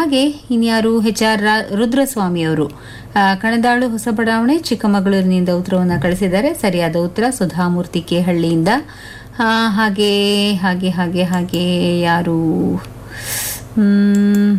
ಹಾಗೆ ಇನ್ಯಾರು H R Rudraswamy ಅವರು ಆ, ಕಣದಾಳು ಹೊಸ ಬಡಾವಣೆ ಚಿಕ್ಕಮಗಳೂರಿನಿಂದ ಉತ್ತರವನ್ನು ಕಳಿಸಿದ್ದಾರೆ ಸರಿಯಾದ ಉತ್ತರ ಸುಧಾಮೂರ್ತಿ ಕೇಹಳ್ಳಿಯಿಂದ ಆ, ಹಾಗೆ ಹಾಗೆ ಹಾಗೆ ಹಾಗೆ ಯಾರು ಹ್ಮ್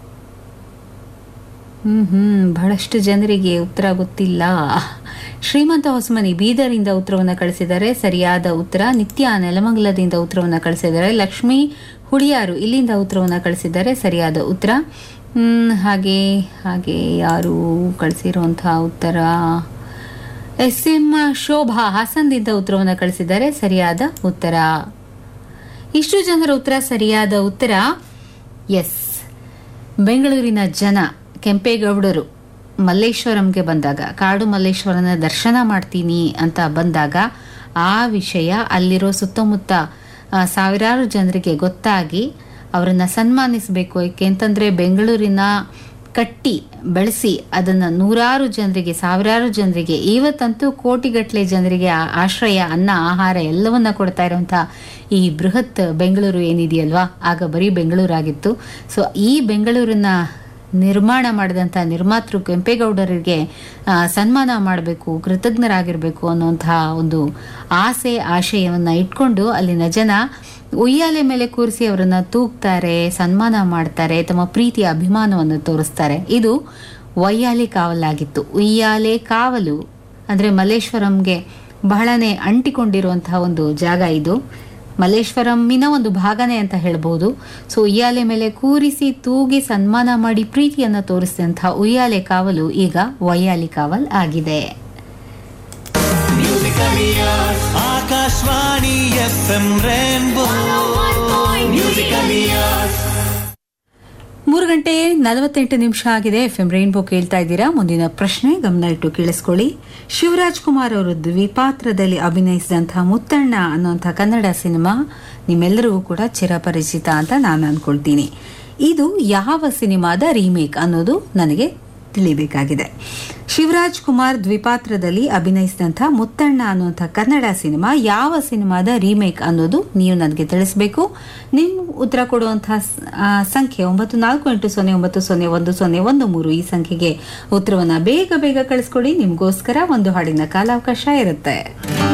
ಹ್ಮ್ ಹ್ಮ್ ಬಹಳಷ್ಟು ಜನರಿಗೆ ಉತ್ತರ ಗೊತ್ತಿಲ್ಲ ಶ್ರೀಮಂತ ಹೊಸಮನಿ ಬೀದರಿಂದ ಉತ್ತರವನ್ನು ಕಳಿಸಿದ್ದಾರೆ ಸರಿಯಾದ ಉತ್ತರ ನಿತ್ಯ ನೆಲಮಂಗಲದಿಂದ ಉತ್ತರವನ್ನು ಕಳಿಸಿದ್ದಾರೆ ಲಕ್ಷ್ಮಿ ಹುಳಿಯಾರು ಇಲ್ಲಿಂದ ಉತ್ತರವನ್ನು ಕಳಿಸಿದ್ದಾರೆ ಸರಿಯಾದ ಉತ್ತರ ಹ್ಮ್, ಹಾಗೆ ಹಾಗೆ ಯಾರು ಕಳಿಸಿರುವಂತಹ ಉತ್ತರ ಎಸ್ ಎಂ ಶೋಭಾ ಹಾಸನದಿಂದ ಉತ್ತರವನ್ನು ಕಳಿಸಿದ್ದಾರೆ ಸರಿಯಾದ ಉತ್ತರ ಇಷ್ಟು ಜನರ ಉತ್ತರ ಸರಿಯಾದ ಉತ್ತರ ಎಸ್ ಬೆಂಗಳೂರಿನ ಜನ ಕೆಂಪೇಗೌಡರು ಮಲ್ಲೇಶ್ವರಂಗೆ ಬಂದಾಗ ಕಾಡು ಮಲ್ಲೇಶ್ವರನ ದರ್ಶನ ಮಾಡ್ತೀನಿ ಅಂತ ಬಂದಾಗ ಆ ವಿಷಯ ಅಲ್ಲಿರೋ ಸುತ್ತಮುತ್ತ ಆ, ಸಾವಿರಾರು ಜನರಿಗೆ ಗೊತ್ತಾಗಿ ಅವರನ್ನು ಸನ್ಮಾನಿಸಬೇಕು ಏಕೆ ಅಂತಂದರೆ ಬೆಂಗಳೂರಿನ ಕಟ್ಟಿ ಬೆಳೆಸಿ ಅದನ್ನು ನೂರಾರು ಜನರಿಗೆ ಸಾವಿರಾರು ಜನರಿಗೆ ಇವತ್ತಂತೂ ಕೋಟಿಗಟ್ಟಲೆ ಜನರಿಗೆ ಆ- ಆಶ್ರಯ ಅನ್ನ ಆಹಾರ ಎಲ್ಲವನ್ನ ಕೊಡ್ತಾ ಇರುವಂಥ ಈ ಬೃಹತ್ ಬೆಂಗಳೂರು ಏನಿದೆಯಲ್ವಾ ಆಗ ಬರೀ ಬೆಂಗಳೂರಾಗಿತ್ತು ಸೊ ಈ ಬೆಂಗಳೂರನ್ನ ನಿರ್ಮಾಣ ಮಾಡಿದಂಥ ನಿರ್ಮಾತೃ ಕೆಂಪೇಗೌಡರಿಗೆ ಆ, ಸನ್ಮಾನ ಮಾಡಬೇಕು ಕೃತಜ್ಞರಾಗಿರಬೇಕು ಅನ್ನುವಂತಹ ಒಂದು ಆಸೆ ಆಶಯವನ್ನು ಇಟ್ಕೊಂಡು ಅಲ್ಲಿನ ಜನ ಉಯ್ಯಾಲೆ ಮೇಲೆ ಕೂರಿಸಿ ಅವರನ್ನ ತೂಗ್ತಾರೆ ಸನ್ಮಾನ ಮಾಡ್ತಾರೆ ತಮ್ಮ ಪ್ರೀತಿಯ ಅಭಿಮಾನವನ್ನು ತೋರಿಸ್ತಾರೆ ಇದು ವಯ್ಯಾಲೆ ಕಾವಲಾಗಿತ್ತು ಉಯ್ಯಾಲೆ ಕಾವಲು ಅಂದರೆ ಮಲ್ಲೇಶ್ವರಂಗೆ ಬಹಳನೇ ಅಂಟಿಕೊಂಡಿರುವಂತಹ ಒಂದು ಜಾಗ ಇದು ಮಲ್ಲೇಶ್ವರಮಿನ ಒಂದು ಭಾಗನೇ ಅಂತ ಹೇಳ್ಬೋದು ಸೊ ಉಯ್ಯಾಲೆ ಮೇಲೆ ಕೂರಿಸಿ ತೂಗಿ ಸನ್ಮಾನ ಮಾಡಿ ಪ್ರೀತಿಯನ್ನು ತೋರಿಸಿದಂತಹ ಉಯ್ಯಾಲೆ ಕಾವಲು ಈಗ ವಯ್ಯಾಲಿ ಕಾವಲ್ ಆಗಿದೆ Akashvani F M Rainbow musical years ಮೂರು ಗಂಟೆ ನಲವತ್ತೆಂಟು ನಿಮಿಷ ಆಗಿದೆ ಎಫ್ ಎಂ ರೈನ್ಬೋ ಕೇಳ್ತಾ ಇದ್ದೀರಾ ಮುಂದಿನ ಪ್ರಶ್ನೆ ಗಮನ ಇಟ್ಟು ಕೇಳಿಸ್ಕೊಳ್ಳಿ ಶಿವರಾಜ್ ಕುಮಾರ್ ಅವರು ದ್ವಿಪಾತ್ರದಲ್ಲಿ ಅಭಿನಯಿಸಿದಂತಹ ಮುತ್ತಣ್ಣ ಅನ್ನುವಂಥ ಕನ್ನಡ ಸಿನಿಮಾ ನಿಮ್ಮೆಲ್ಲರಿಗೂ ಕೂಡ ಚಿರಪರಿಚಿತ ಅಂತ ನಾನು ಅನ್ಕೊಳ್ತೀನಿ ಇದು ಯಾವ ಸಿನಿಮಾದ ರೀಮೇಕ್ ಅನ್ನೋದು ನನಗೆ ತಿಳಿಬೇಕಾಗಿದೆ ಶಿವರಾಜ್ ಕುಮಾರ್ ದ್ವಿಪಾತ್ರದಲ್ಲಿ ಅಭಿನಯಿಸಿದಂಥ ಮುತ್ತಣ್ಣ ಅನ್ನುವಂಥ ಕನ್ನಡ ಸಿನಿಮಾ ಯಾವ ಸಿನಿಮಾದ ರೀಮೇಕ್ ಅನ್ನೋದು ನೀವು ನನಗೆ ತಿಳಿಸಬೇಕು ನಿಮ್ಮ ಉತ್ತರ ಕೊಡುವಂತಹ ಸ- ಆ, ಸಂಖ್ಯೆ ಒಂಬತ್ತು ನಾಲ್ಕು ಎಂಟು ಸೊನ್ನೆ ಒಂಬತ್ತು ಸೊನ್ನೆ ಒಂದು ಸೊನ್ನೆ ಒಂದು ಮೂರು ಈ ಸಂಖ್ಯೆಗೆ ಉತ್ತರವನ್ನ ಬೇಗ ಬೇಗ ಕಳಿಸ್ಕೊಡಿ ನಿಮಗೋಸ್ಕರ ಒಂದು ಹಾಡಿನ ಕಾಲಾವಕಾಶ ಇರುತ್ತೆ